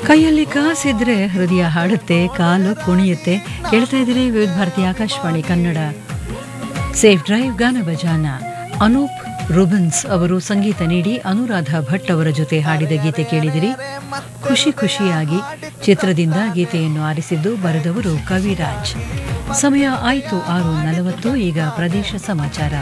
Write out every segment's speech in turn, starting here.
ಕೈಯಲ್ಲಿ ಕಾಸಿದ್ರೆ ಹೃದಯ ಹಾಡುತ್ತೆ ಕಾಲು ಕುಣಿಯುತ್ತೆ ಕೇಳ್ತಾ ಇದ್ದೀರಿ ವಿವಿಧ ಭಾರತಿ ಆಕಾಶವಾಣಿ ಕನ್ನಡ ಸೇಫ್ ಡ್ರೈವ್ ಗಾನ ಭಜಾನ ಅನೂಪ್ ರುಬನ್ಸ್ ಅವರು ಸಂಗೀತ ನೀಡಿ ಅನುರಾಧ ಭಟ್ ಅವರ ಜೊತೆ ಹಾಡಿದ ಗೀತೆ ಕೇಳಿದಿರಿ ಖುಷಿ ಖುಷಿಯಾಗಿ ಚಿತ್ರದಿಂದ ಗೀತೆಯನ್ನು ಆರಿಸಿದ್ದು ಬರೆದವರು ಕವಿರಾಜ್ ಸಮಯ ಆಯಿತು ಆರು ನಲವತ್ತು ಈಗ ಪ್ರದೇಶ ಸಮಾಚಾರ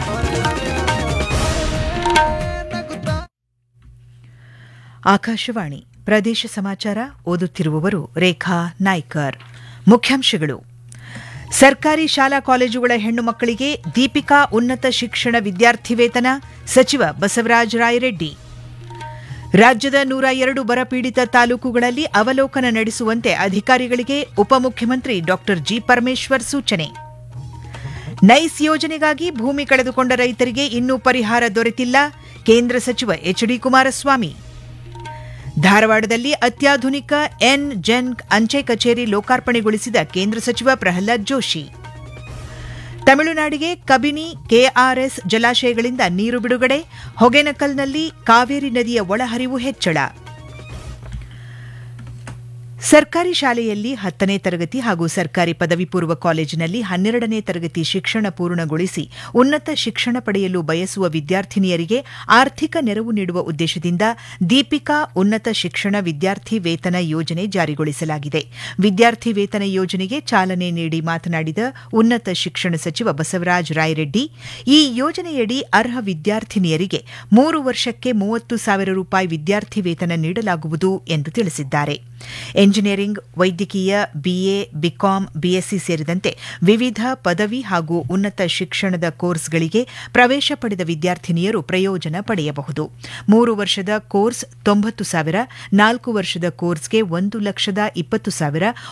ಆಕಾಶವಾಣಿ ಪ್ರದೇಶ ಸಮಾಚಾರ ಓದುತ್ತಿರುವವರು ರೇಖಾ ನಾಯ್ಕರ್ ಮುಖ್ಯಾಂಶಗಳು ಸರ್ಕಾರಿ ಶಾಲಾ ಕಾಲೇಜುಗಳ ಹೆಣ್ಣು ಮಕ್ಕಳಿಗೆ ದೀಪಿಕಾ ಉನ್ನತ ಶಿಕ್ಷಣ ವಿದ್ಯಾರ್ಥಿ ವೇತನ ಸಚಿವ ಬಸವರಾಜ ರಾಯರೆಡ್ಡಿ ರಾಜ್ಯದ ನೂರ ಎರಡು ಬರಪೀಡಿತ ತಾಲೂಕುಗಳಲ್ಲಿ ಅವಲೋಕನ ನಡೆಸುವಂತೆ ಅಧಿಕಾರಿಗಳಿಗೆ ಉಪಮುಖ್ಯಮಂತ್ರಿ ಡಾ ಜಿ ಪರಮೇಶ್ವರ್ ಸೂಚನೆ ನೈಸ್ ಯೋಜನೆಗಾಗಿ ಭೂಮಿ ಕಳೆದುಕೊಂಡ ರೈತರಿಗೆ ಇನ್ನೂ ಪರಿಹಾರ ದೊರೆತಿಲ್ಲ ಕೇಂದ್ರ ಸಚಿವ ಎಚ್ ಡಿ ಕುಮಾರಸ್ವಾಮಿ ಧಾರವಾಡದಲ್ಲಿ ಅತ್ಯಾಧುನಿಕ ಎನ್ ಜೆನ್ ಅಂಚೆ ಕಚೇರಿ ಲೋಕಾರ್ಪಣೆಗೊಳಿಸಿದ ಕೇಂದ್ರ ಸಚಿವ ಪ್ರಹ್ಲಾದ್ ಜೋಶಿ ತಮಿಳುನಾಡಿಗೆ ಕಬಿನಿ ಕೆಆರ್ಎಸ್ ಜಲಾಶಯಗಳಿಂದ ನೀರು ಬಿಡುಗಡೆ ಹೊಗೆನಕಲ್ನಲ್ಲಿ ಕಾವೇರಿ ನದಿಯ ಒಳಹರಿವು ಹೆಚ್ಚಳ ಸರ್ಕಾರಿ ಶಾಲೆಯಲ್ಲಿ ಹತ್ತನೇ ತರಗತಿ ಹಾಗೂ ಸರ್ಕಾರಿ ಪದವಿ ಪೂರ್ವ ಕಾಲೇಜಿನಲ್ಲಿ ಹನ್ನೆರಡನೇ ತರಗತಿ ಶಿಕ್ಷಣ ಪೂರ್ಣಗೊಳಿಸಿ ಉನ್ನತ ಶಿಕ್ಷಣ ಪಡೆಯಲು ಬಯಸುವ ವಿದ್ಯಾರ್ಥಿನಿಯರಿಗೆ ಆರ್ಥಿಕ ನೆರವು ನೀಡುವ ಉದ್ದೇಶದಿಂದ ದೀಪಿಕಾ ಉನ್ನತ ಶಿಕ್ಷಣ ವಿದ್ಯಾರ್ಥಿ ವೇತನ ಯೋಜನೆ ಜಾರಿಗೊಳಿಸಲಾಗಿದೆ ವಿದ್ಯಾರ್ಥಿ ವೇತನ ಯೋಜನೆಗೆ ಚಾಲನೆ ನೀಡಿ ಮಾತನಾಡಿದ ಉನ್ನತ ಶಿಕ್ಷಣ ಸಚಿವ ಬಸವರಾಜ ರಾಯರೆಡ್ಡಿ ಈ ಯೋಜನೆಯಡಿ ಅರ್ಹ ವಿದ್ಯಾರ್ಥಿನಿಯರಿಗೆ ಮೂರು ವರ್ಷಕ್ಕೆ ಮೂವತ್ತು ಸಾವಿರ ರೂಪಾಯಿ ವಿದ್ಯಾರ್ಥಿ ವೇತನ ನೀಡಲಾಗುವುದು ಎಂದು ತಿಳಿಸಿದ್ದಾರೆ ಎಂಜಿನಿಯರಿಂಗ್ ವೈದ್ಯಕೀಯ ಬಿಎ ಬಿಕಾಂ ಬಿಎಸ್ಸಿ ಸೇರಿದಂತೆ ವಿವಿಧ ಪದವಿ ಹಾಗೂ ಉನ್ನತ ಶಿಕ್ಷಣದ ಕೋರ್ಸ್ಗಳಿಗೆ ಪ್ರವೇಶ ಪಡೆದ ವಿದ್ಯಾರ್ಥಿನಿಯರು ಪ್ರಯೋಜನ ಪಡೆಯಬಹುದು ಮೂರು ವರ್ಷದ ಕೋರ್ಸ್ ತೊಂಬತ್ತು ಸಾವಿರ ನಾಲ್ಕು ವರ್ಷದ ಕೋರ್ಸ್ಗೆ ಒಂದು ಲಕ್ಷದ ಇಪ್ಪತ್ತು ಸಾವಿರ